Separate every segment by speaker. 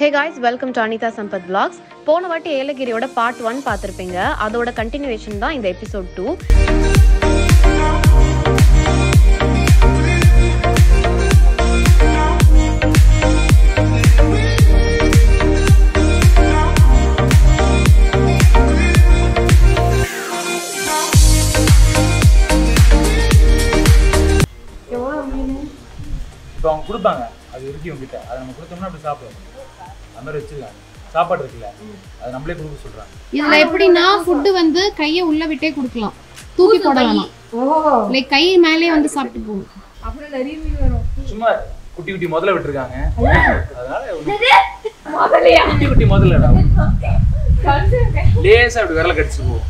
Speaker 1: Hey guys welcome to Anitha Sampath vlogs போன வாட்டி ஏலகிரியோட part one பார்த்துருப்பீங்க அதோட கண்டினியூவேஷன் தான் இந்த எபிசோட் டூ
Speaker 2: இப்போ அவங்க கொடுப்பாங்க அது இருக்கு உங்ககிட்ட அதை நம்ம கொடுத்தோம்னா அப்படி சாப்பிடுவோம் அது மாதிரி வச்சிடலாம் சாப்பாடு இருக்குல்ல அதை நம்மளே கொடுக்க சொல்றாங்க
Speaker 3: இதுல எப்படின்னா ஃபுட் வந்து கைய உள்ள விட்டே கொடுக்கலாம் தூக்கி போட வேணாம் லைக் கை மேலே வந்து சாப்பிட்டு போகும்
Speaker 2: சும்மா குட்டி குட்டி முதல்ல விட்டுருக்காங்க அதனால குட்டி குட்டி முதல்ல லேசா அப்படி விரல கடிச்சு போகும்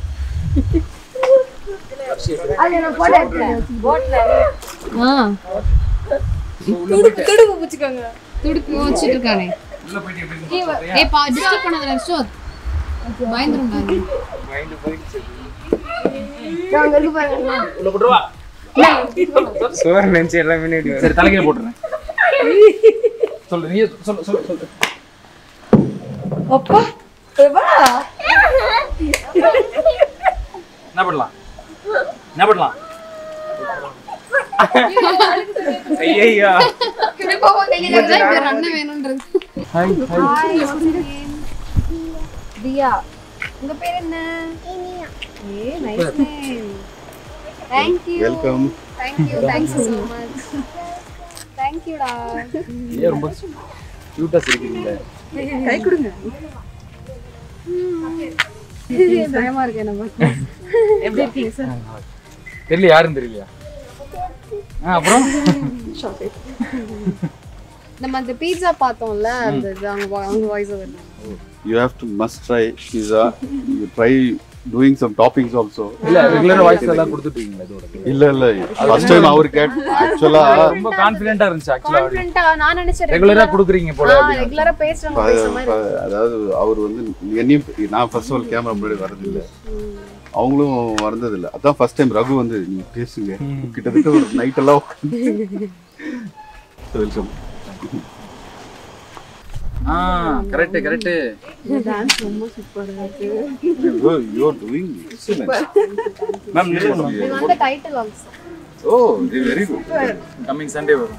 Speaker 3: ஆ துடுப்பு வச்சிட்டு இருக்கானே
Speaker 2: உள்ள போயிட்டு எப்படி இருக்குன்னு சொல்றியா?
Speaker 3: ஏய் பா டிஸ்டர்ப் பண்ணாத ஸ்டோர் பயந்துரும் பாரு
Speaker 2: உள்ள போட்டுருவா
Speaker 4: சோறு நினைச்சு எல்லாம் முன்னாடி
Speaker 2: சரி தலைக்கீழ போட்டுறேன் சொல்லு நீ சொல்லு சொல்லு சொல்லு என்ன பண்ணலாம் என்ன பண்ணலாம்
Speaker 4: ஐயா
Speaker 3: இதுதான் இவர் அண்ணன் வேணும்ன்றது
Speaker 5: தியா உங்க பேர் என்ன a nice name thank you
Speaker 6: welcome
Speaker 5: thank you thanks so much thank யூடா
Speaker 2: ஏன் ரொம்ப கியூட்டா சிரிக்கிறீங்க
Speaker 5: கை கொடுங்க பயமா இருக்கு நம்ம எப்படி இருக்கீங்க சார்
Speaker 2: தெரியல யாருன்னு தெரியலையா ஆ அப்புறம்
Speaker 5: நம்ம அந்த பீட்சா பார்த்தோம்ல அந்த இது அவங்க vo- அவங்க voice over
Speaker 6: you have to must try pizza you try doing some toppings also
Speaker 2: இல்ல ரெகுலரா வாய்ஸ் எல்லாம் கொடுத்துட்டு இருக்கீங்களா இதோட
Speaker 6: இல்ல இல்ல ஃபர்ஸ்ட் டைம் அவர் கேட் ஆக்சுவலா
Speaker 2: ரொம்ப கான்ஃபிடென்ட்டா இருந்துச்சு ஆக்சுவலா
Speaker 5: கான்ஃபிடென்ட்டா நான் நினைச்சேன்
Speaker 2: ரெகுலரா குடுக்குறீங்க போல அப்படின்னு.
Speaker 5: ரெகுலரா பேசுறவங்க பேசுற மாதிரி
Speaker 6: அதாவது அவர் வந்து என்னையும் நான் ஃபர்ஸ்ட் ஆல் கேமரா முன்னாடி வரதில்லை அவங்களும் வந்ததில்லை அதான் ஃபர்ஸ்ட் டைம் ரகு வந்து நீங்க பேசுங்க கிட்டத்தட்ட ஒரு நைட் எல்லாம் welcome
Speaker 2: ah correct correct
Speaker 5: dance ரொம்ப சூப்பரா இருக்கு
Speaker 6: யூ ஆர் டூயிங்
Speaker 2: மேம்
Speaker 5: இது வந்து title also
Speaker 6: oh very good
Speaker 2: coming Sunday வரும்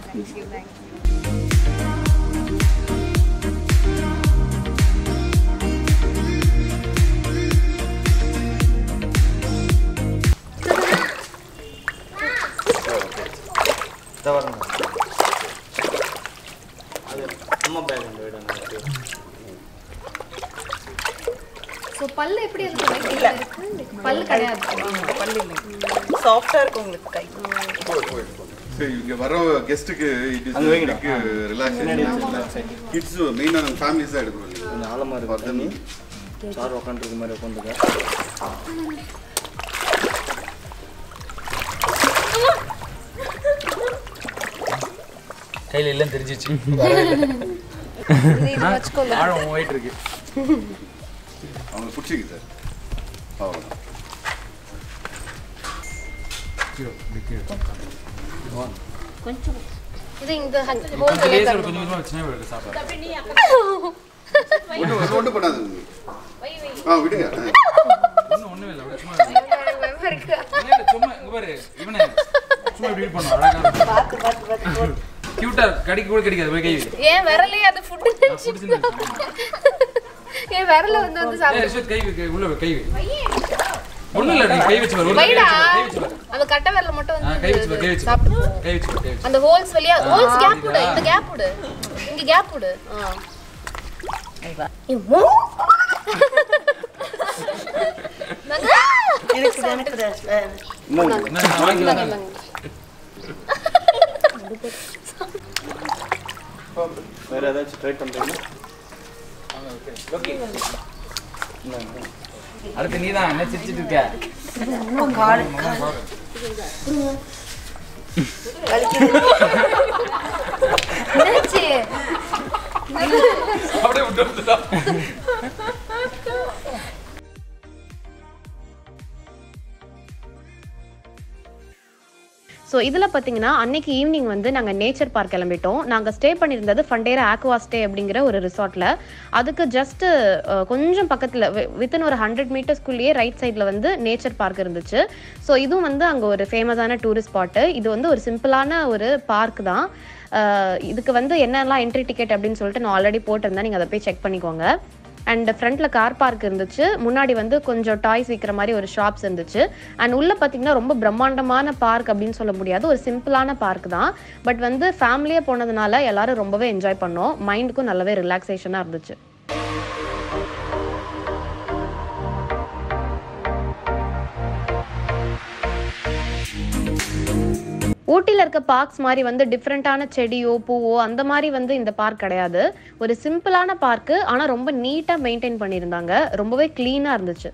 Speaker 5: சோ பல்லு எப்படி இருக்கு லைட் இருக்கு பல்லு கிடையாது
Speaker 7: சாஃப்டா இருக்கும் உங்களுக்கு கை
Speaker 6: சரி இங்க வர கெஸ்ட்டுக்கு இட் இஸ் ரிலாக்ஸேஷன் கிட்ஸ் மெயினான ஃபேமிலிஸ் தான் எடுக்கிறோம்
Speaker 4: கொஞ்சம் ஆழமா இருக்கு தண்ணி சார் உட்காந்துருக்க மாதிரி உட்காந்துருக்க
Speaker 2: கையில எல்லாம் தெரிஞ்சிச்சு
Speaker 5: இது இது வச்சுக்கோங்க
Speaker 2: ஆழம் போயிட்டு இருக்கு
Speaker 6: அவங்களுக்கு பிடிச்சிருக்கு சார் அவ்வளோதான்
Speaker 5: இது இந்த ஹோல்
Speaker 2: கொஞ்சம் லேசா கொஞ்சம் கொஞ்சமா வச்சுனா இவருக்கு சாப்பாடு
Speaker 6: ஒன்றும் ஒன்றும் பண்ணாது ஆ விடுங்க
Speaker 2: ஒண்ணும் ஒண்ணுமே இல்ல அப்படி சும்மா இல்ல, இல்ல, சும்மா இங்க பாரு இவனே சும்மா இப்படி இப்படி பண்ணுவான் அழகா கியூட்டா கடிக்க கூட கிடைக்காது போய் கை வை.
Speaker 5: ஏன் விரலே அது ஃபுட்
Speaker 2: பிடிச்சிருந்தது.
Speaker 5: ஏன் விரல வந்து வந்து
Speaker 2: ஏய்,
Speaker 5: சாப்பிடு
Speaker 2: ரிஷத், கை வை, கை உள்ள வை, கை வை ஒண்ணும் இல்ல நீ கை வச்சு பாரு, ஒரு கை
Speaker 5: வைடா
Speaker 2: வச்சு பாரு, கை வச்சு பாரு.
Speaker 5: அந்த கட்டை விரல மட்டும்
Speaker 2: ஆ,
Speaker 5: வந்து
Speaker 2: கை வச்சு பாரு, கை வச்சு பாரு.
Speaker 5: சாப்பிட்டு போ.
Speaker 2: கை வச்சு பாரு, கை வச்சு பாரு.
Speaker 5: அந்த ஹோல்ஸ் வழியா ஹோல்ஸ் கேப் விடு இந்த கேப் விடு இங்க கேப் விடு ஆ எம்மோ. நங்க.
Speaker 7: எனக்கு எனக்கு
Speaker 2: என்ன, வாங்கிக்கலாம்.
Speaker 5: இந்தாங்க, இந்தாங்க.
Speaker 4: வேற ஏதாச்சும் ட்ரை பண்றீங்களா
Speaker 2: ஓகே. அடுத்து நீதான் என்ன சிரிச்சிட்டு இருக்க
Speaker 5: என்னாச்சு?
Speaker 2: அப்படியே விட்டு வந்துட்டா.
Speaker 1: ஸோ இதில் பார்த்தீங்கன்னா அன்னைக்கு ஈவினிங் வந்து நாங்கள் நேச்சர் பார்க் கிளம்பிட்டோம் நாங்கள் ஸ்டே பண்ணியிருந்தது ஃபண்டேரா ஆக்வா ஸ்டே அப்படிங்கிற ஒரு ரிசார்ட்டில் அதுக்கு ஜஸ்ட்டு கொஞ்சம் பக்கத்தில் வித்தின் ஒரு ஹண்ட்ரட் மீட்டர்ஸ்குள்ளேயே ரைட் சைடில் வந்து நேச்சர் பார்க் இருந்துச்சு ஸோ இதுவும் வந்து அங்கே ஒரு ஃபேமஸான டூரிஸ்ட் ஸ்பாட்டு இது வந்து ஒரு சிம்பிளான ஒரு பார்க் தான் அஹ் இதுக்கு வந்து என்னெல்லாம் என்ட்ரி டிக்கெட் அப்படின்னு சொல்லிட்டு நான் ஆல்ரெடி போட்டிருந்தேன் நீங்கள் அதை போய் செக் பண்ணிக்கோங்க அண்ட் ஃப்ரண்ட்ல கார் பார்க் இருந்துச்சு முன்னாடி வந்து கொஞ்சம் டாய்ஸ் விற்கிற மாதிரி ஒரு ஷாப்ஸ் இருந்துச்சு அண்ட் உள்ள பார்த்தீங்கன்னா ரொம்ப பிரம்மாண்டமான பார்க் அப்படின்னு சொல்ல முடியாது ஒரு சிம்பிளான பார்க் தான் பட் வந்து ஃபேமிலியாக போனதுனால எல்லாரும் ரொம்பவே என்ஜாய் பண்ணோம் மைண்டுக்கும் நல்லாவே ரிலாக்ஸேஷனாக இருந்துச்சு ஊட்டியில் இருக்க பார்க்ஸ் மாதிரி வந்து டிஃப்ரெண்ட்டான செடியோ பூவோ அந்த மாதிரி வந்து இந்த பார்க் கிடையாது ஒரு சிம்பிளான பார்க்கு ஆனால் ரொம்ப நீட்டாக மெயின்டைன் பண்ணியிருந்தாங்க ரொம்பவே க்ளீனாக இருந்துச்சு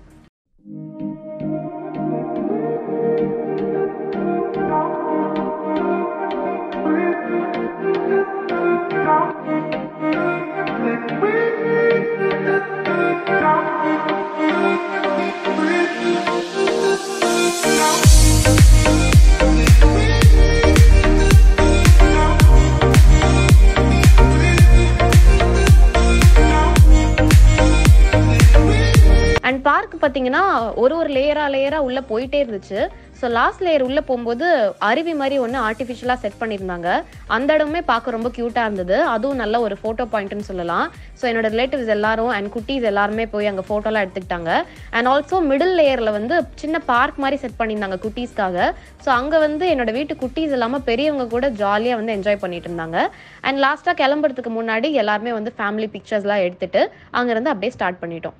Speaker 1: அண்ட் பார்க் பார்த்தீங்கன்னா ஒரு ஒரு லேயரா லேயரா உள்ள போயிட்டே இருந்துச்சு ஸோ லாஸ்ட் லேயர் உள்ள போகும்போது அருவி மாதிரி ஒன்று ஆர்டிஃபிஷியலாக செட் பண்ணியிருந்தாங்க அந்த இடமே பார்க்க ரொம்ப க்யூட்டாக இருந்தது அதுவும் நல்ல ஒரு ஃபோட்டோ பாயிண்ட்னு சொல்லலாம் ஸோ என்னோட ரிலேட்டிவ்ஸ் எல்லாரும் அண்ட் குட்டீஸ் எல்லாருமே போய் அங்கே ஃபோட்டோலாம் எடுத்துக்கிட்டாங்க அண்ட் ஆல்சோ மிடில் லேயரில் வந்து சின்ன பார்க் மாதிரி செட் பண்ணியிருந்தாங்க குட்டீஸ்க்காக ஸோ அங்கே வந்து என்னோட வீட்டு குட்டீஸ் இல்லாமல் பெரியவங்க கூட ஜாலியாக வந்து என்ஜாய் பண்ணிட்டு இருந்தாங்க அண்ட் லாஸ்ட்டாக கிளம்புறதுக்கு முன்னாடி எல்லாருமே வந்து ஃபேமிலி பிக்சர்ஸ்லாம் எடுத்துட்டு அங்கேருந்து அப்படியே ஸ்டார்ட் பண்ணிட்டோம்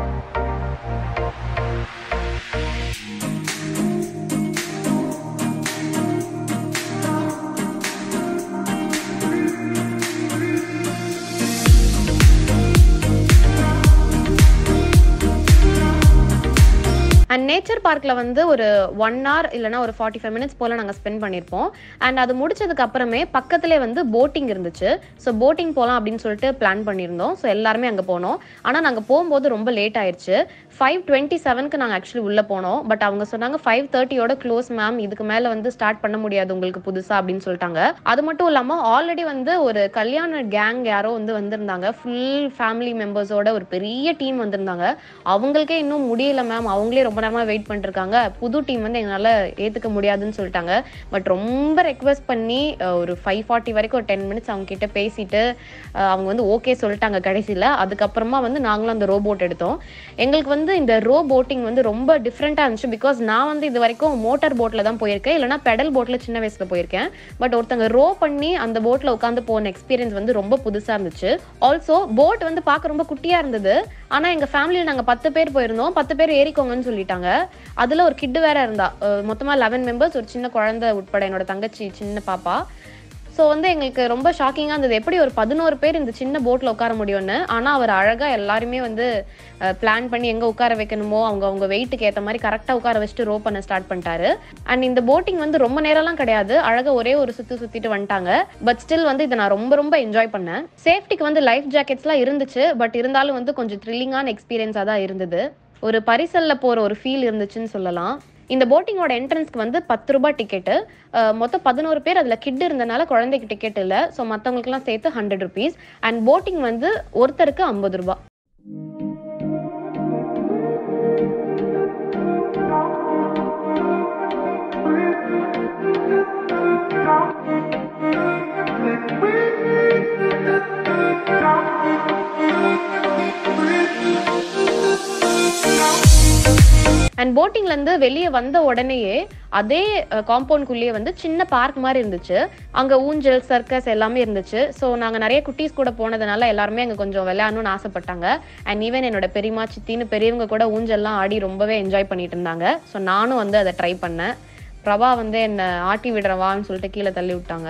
Speaker 1: அண்ட் நேச்சர் பார்க்கில் வந்து ஒரு ஒன் ஹவர் இல்லைனா ஒரு ஃபார்ட்டி ஃபைவ் மினிட்ஸ் போல் நாங்கள் ஸ்பெண்ட் பண்ணியிருப்போம் அண்ட் அது முடிச்சதுக்கு அப்புறமே பக்கத்துலேயே வந்து போட்டிங் இருந்துச்சு ஸோ போட்டிங் போகலாம் அப்படின்னு சொல்லிட்டு பிளான் பண்ணியிருந்தோம் ஸோ எல்லாருமே அங்கே போனோம் ஆனால் நாங்கள் போகும்போது ரொம்ப லேட் ஆயிடுச்சு ஃபைவ் டுவெண்ட்டி செவனுக்கு நாங்கள் ஆக்சுவலி உள்ளே போனோம் பட் அவங்க சொன்னாங்க ஃபைவ் தேர்ட்டியோட க்ளோஸ் மேம் இதுக்கு மேலே வந்து ஸ்டார்ட் பண்ண முடியாது உங்களுக்கு புதுசாக அப்படின்னு சொல்லிட்டாங்க அது மட்டும் இல்லாமல் ஆல்ரெடி வந்து ஒரு கல்யாண கேங் யாரோ வந்து வந்திருந்தாங்க ஃபுல் ஃபேமிலி மெம்பர்ஸோட ஒரு பெரிய டீம் வந்திருந்தாங்க அவங்களுக்கே இன்னும் முடியல மேம் அவங்களே ரொம்ப நேரமாக வெயிட் பண்ணிட்டு இருக்காங்க புது டீம் வந்து எங்களால் ஏற்றுக்க முடியாதுன்னு சொல்லிட்டாங்க பட் ரொம்ப ரெக்வஸ்ட் பண்ணி அஹ், ஒரு ஃபைவ் ஃபார்ட்டி வரைக்கும் ஒரு டென் மினிட்ஸ் அவங்க கிட்ட பேசிட்டு அஹ், அவங்க வந்து ஓகே சொல்லிட்டாங்க கடைசியில் அதுக்கப்புறமா வந்து நாங்களும் அந்த ரோபோட் எடுத்தோம் எங்களுக்கு வந்து இந்த ரோ போட்டிங் வந்து ரொம்ப டிஃப்ரெண்ட்டாக இருந்துச்சு பிகாஸ் நான் வந்து இது வரைக்கும் மோட்டார் போட்டில் தான் போயிருக்கேன் இல்லைனா பெடல் போட்டில் சின்ன வயசில் போயிருக்கேன் பட் ஒருத்தங்க ரோ பண்ணி அந்த போட்டில் உட்காந்து போன எக்ஸ்பீரியன்ஸ் வந்து ரொம்ப புதுசாக இருந்துச்சு ஆல்சோ போட் வந்து பார்க்க ரொம்ப குட்டியாக இருந்தது ஆனால் எங்கள் ஃபேமிலியில் நாங்கள் பத்து பேர் போயிருந்தோம் பத்து பேர் ஏறிக்கோங்கன்னு சொல்லிட்டாங்க அதில் ஒரு கிட்டு வேற இருந்தா மொத்தமாக லெவன் மெம்பர்ஸ் ஒரு சின்ன குழந்தை உட்பட என்னோட தங்கச்சி சின்ன பாப்பா ஸோ வந்து எங்களுக்கு ரொம்ப ஷாக்கிங்காக இருந்தது எப்படி ஒரு பதினோரு பேர் இந்த சின்ன போட்டில் உட்கார முடியும்னு ஆனால் அவர் அழகாக எல்லாருமே வந்து பிளான் பண்ணி எங்கே உட்கார வைக்கணுமோ அவங்க அவங்க வெயிட்டுக்கு ஏற்ற மாதிரி கரெக்டாக உட்கார வச்சுட்டு ரோ பண்ண ஸ்டார்ட் பண்ணிட்டாரு அண்ட் இந்த போட்டிங் வந்து ரொம்ப நேரம்லாம் கிடையாது அழகாக ஒரே ஒரு சுற்றி சுற்றிட்டு வந்துட்டாங்க பட் ஸ்டில் வந்து இதை நான் ரொம்ப ரொம்ப என்ஜாய் பண்ணேன் சேஃப்டிக்கு வந்து லைஃப் ஜாக்கெட்ஸ்லாம் இருந்துச்சு பட் இருந்தாலும் வந்து கொஞ்சம் த்ரில்லிங்கான எக்ஸ்பீரியன்ஸாக தான் இருந்தது ஒரு பரிசல்ல போகிற ஒரு ஃபீல் இருந்துச்சுன்னு சொல்லலாம் இந்த போட்டிங்கோட என்ட்ரன்ஸ்க்கு வந்து பத்து ரூபாய் டிக்கெட்டு மொத்தம் பதினோரு பேர் அதில் கிட் இருந்தனால குழந்தைக்கு டிக்கெட் இல்லை ஸோ மற்றவங்களுக்குலாம் சேர்த்து ஹண்ட்ரட் ருபீஸ் அண்ட் போட்டிங் வந்து ஒருத்தருக்கு ஐம்பது ரூபாய் அண்ட் போட்டிங்லேருந்து வெளியே வந்த உடனேயே அதே காம்பவுண்ட்குள்ளேயே வந்து சின்ன பார்க் மாதிரி இருந்துச்சு அங்கே ஊஞ்சல் சர்க்கஸ் எல்லாமே இருந்துச்சு ஸோ நாங்கள் நிறைய குட்டீஸ் கூட போனதுனால எல்லாருமே அங்கே கொஞ்சம் விளையாடணும்னு ஆசைப்பட்டாங்க அண்ட் ஈவன் என்னோட பெரியம்மா சித்தின்னு பெரியவங்க கூட ஊஞ்சல்லாம் ஆடி ரொம்பவே என்ஜாய் பண்ணிட்டு இருந்தாங்க ஸோ நானும் வந்து அதை ட்ரை பண்ணேன் பிரபா வந்து என்னை ஆட்டி விடுறவான்னு சொல்லிட்டு கீழே தள்ளி விட்டாங்க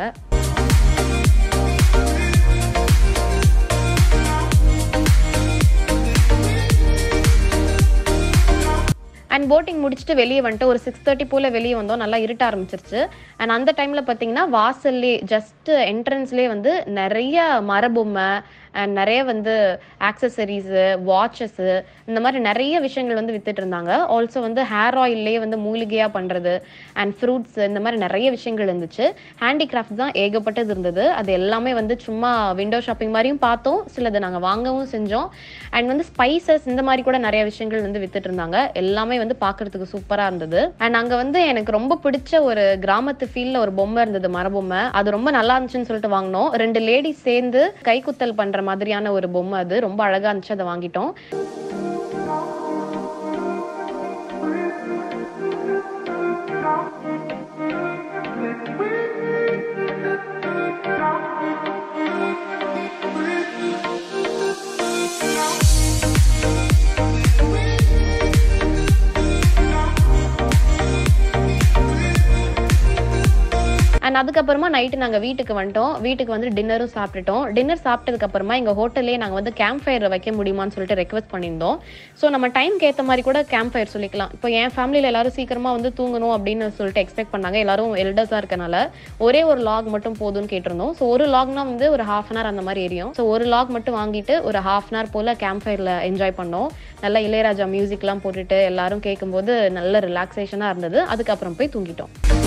Speaker 1: அண்ட் போட்டிங் முடிச்சுட்டு வெளியே வந்துட்டு ஒரு சிக்ஸ் தேர்ட்டி போல் வெளியே வந்தோம் நல்லா இருட்ட ஆரம்பிச்சிருச்சு அண்ட் அந்த டைமில் பார்த்தீங்கன்னா வாசல்லே ஜஸ்ட் என்ட்ரன்ஸ்லேயே வந்து நிறைய மரபொம்மை அண்ட் நிறைய வந்து ஆக்சசரிஸு வாட்சஸ்ஸு இந்த மாதிரி நிறைய விஷயங்கள் வந்து வித்துட்டு இருந்தாங்க ஆல்சோ வந்து ஹேர் ஆயில்லே வந்து மூலிகையாக பண்ணுறது அண்ட் ஃப்ரூட்ஸ் இந்த மாதிரி நிறைய விஷயங்கள் இருந்துச்சு ஹேண்டிகிராஃப்ட் தான் ஏகப்பட்டது இருந்தது அது எல்லாமே வந்து சும்மா விண்டோ ஷாப்பிங் மாதிரியும் பார்த்தோம் சிலது நாங்கள் வாங்கவும் செஞ்சோம் அண்ட் வந்து ஸ்பைசஸ் இந்த மாதிரி கூட நிறைய விஷயங்கள் வந்து வித்துட்டு இருந்தாங்க எல்லாமே வந்து பார்க்கறதுக்கு சூப்பராக இருந்தது அண்ட் அங்கே வந்து எனக்கு ரொம்ப பிடிச்ச ஒரு கிராமத்து ஃபீல்ல ஒரு பொம்மை இருந்தது மரபொம்மை அது ரொம்ப நல்லா இருந்துச்சுன்னு சொல்லிட்டு வாங்கினோம் ரெண்டு லேடிஸ் சேர்ந்து கைக்குத்தல் பண்ற மாதிரியான ஒரு பொம்மை அது ரொம்ப அழகா இருந்துச்சு அதை வாங்கிட்டோம் அண்ட் அதுக்கப்புறமா நைட்டு நாங்கள் வீட்டுக்கு வந்துட்டோம் வீட்டுக்கு வந்து டின்னரும் சாப்பிட்டுட்டோம் டின்னர் சாப்பிட்டதுக்கு அப்புறமா எங்கள் ஹோட்டல்லே நாங்கள் வந்து கேம்ப் ஃபயர் வைக்க முடியுமான்னு சொல்லிட்டு ரெக்வஸ்ட் பண்ணியிருந்தோம் ஸோ நம்ம டைம்க்கு ஏற்ற மாதிரி கூட கேம்ப் ஃபயர் சொல்லிக்கலாம் இப்போ என் ஃபேமிலியில் எல்லாரும் சீக்கிரமாக வந்து தூங்கணும் அப்படின்னு சொல்லிட்டு எக்ஸ்பெக்ட் பண்ணாங்க எல்லாரும் எல்டர்ஸாக இருக்கனால ஒரே ஒரு லாக் மட்டும் போதும்னு கேட்டிருந்தோம் ஸோ ஒரு லாக்னா வந்து ஒரு ஹாஃப் அன் ஹவர் அந்த மாதிரி எரியும் ஸோ ஒரு லாக் மட்டும் வாங்கிட்டு ஒரு ஹாஃப் அன் ஹவர் போல் கேம்ப் ஃபயரில் என்ஜாய் பண்ணோம் நல்லா இளையராஜா மியூசிக்லாம் போட்டுட்டு எல்லாரும் கேட்கும்போது நல்ல ரிலாக்ஸேஷனாக இருந்தது அதுக்கப்புறம் போய் தூங்கிட்டோம்